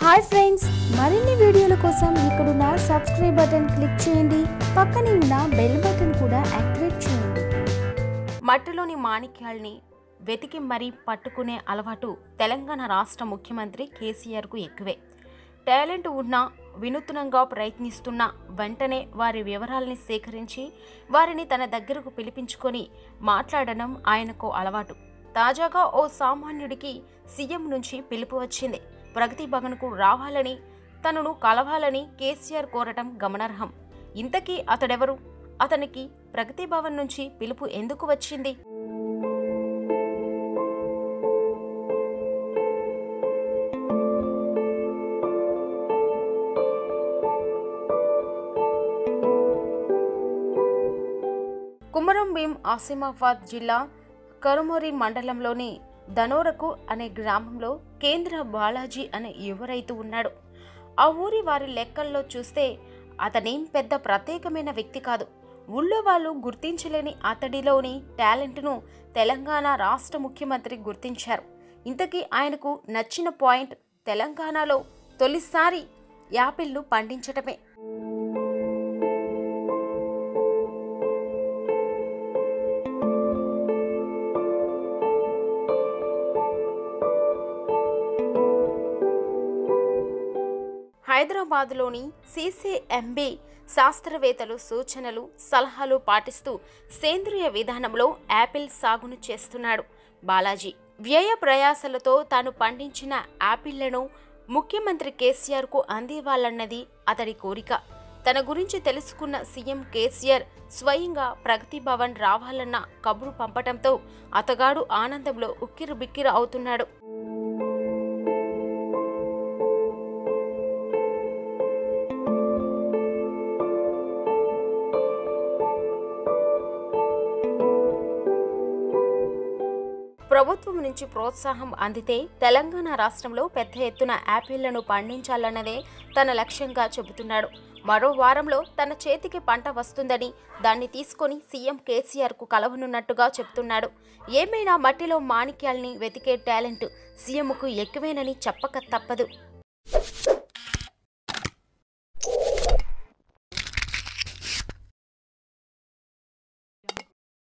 hi friends మరిన్ని వీడియోల కోసం ఇక్కడున్న సబ్స్క్రైబ్ బటన్ క్లిక్ చేయండి పక్కనే ఉన్న బెల్ బటన్ కూడా యాక్టివేట్ చేయండి మట్టిలోని మాణిక్యాల్ని వెతికి మరీ పట్టుకునే అలవాటు తెలంగాణ రాష్ట్ర ముఖ్యమంత్రి కేసీఆర్కు ఎక్కువే టాలెంట్ ఉన్నా వినూత్నంగా ప్రయత్నిస్తున్న వెంటనే వారి వివరాల్ని సేకరించి వారిని తన దగ్గరకు పిలిపించుకొని మాట్లాడడం ఆయనకు అలవాటు తాజాగా ఓ సామాన్యుడికి సీఎం నుంచి పిలుపు వచ్చింది ప్రగతి భవన్కు రావాలని తనను కలవాలని కేసీఆర్ కోరటం గమనార్హం ఇంతకీ అతడెవరు అతనికి ప్రగతి భవన్ నుంచి పిలుపు ఎందుకు వచ్చింది కుమరం భీం ఆసిమాబాద్ జిల్లా కరుమూరి మండలంలోని ధనోరకు అనే గ్రామంలో కేంద్ర బాలాజీ అనే యువ రైతు ఉన్నాడు ఆ ఊరి వారి లెక్కల్లో చూస్తే అతనేం పెద్ద ప్రత్యేకమైన వ్యక్తి కాదు ఊళ్ళో వాళ్ళు గుర్తించలేని అతడిలోని టాలెంట్ను తెలంగాణ రాష్ట్ర ముఖ్యమంత్రి గుర్తించారు ఇంతకీ ఆయనకు నచ్చిన పాయింట్ తెలంగాణలో తొలిసారి యాపిల్ను పండించటమే హైదరాబాద్లోని సీసీఎంబీ శాస్త్రవేత్తలు సూచనలు సలహాలు పాటిస్తూ సేంద్రియ విధానంలో యాపిల్ సాగును చేస్తున్నాడు బాలాజీ వ్యయ ప్రయాసలతో తాను పండించిన యాపిళ్లను ముఖ్యమంత్రి కేసీఆర్కు అందివ్వాలన్నది అతడి కోరిక తన గురించి తెలుసుకున్న సీఎం కేసీఆర్ స్వయంగా ప్రగతి భవన్ రావాలన్న కబురు పంపటంతో అతగాడు ఆనందంలో ఉక్కిరు బిక్కిరు అవుతున్నాడు ప్రభుత్వం నుంచి ప్రోత్సాహం అందితే తెలంగాణ రాష్ట్రంలో పెద్ద ఎత్తున యాపిళ్లను పండించాలన్నదే తన లక్ష్యంగా చెబుతున్నాడు మరో వారంలో తన చేతికి పంట వస్తుందని దాన్ని తీసుకొని సీఎం కేసీఆర్కు కలవనున్నట్టుగా చెప్తున్నాడు ఏమైనా మట్టిలో మాణిక్యాల్ని వెతికే టాలెంట్ సీఎంకు ఎక్కువేనని చెప్పక తప్పదు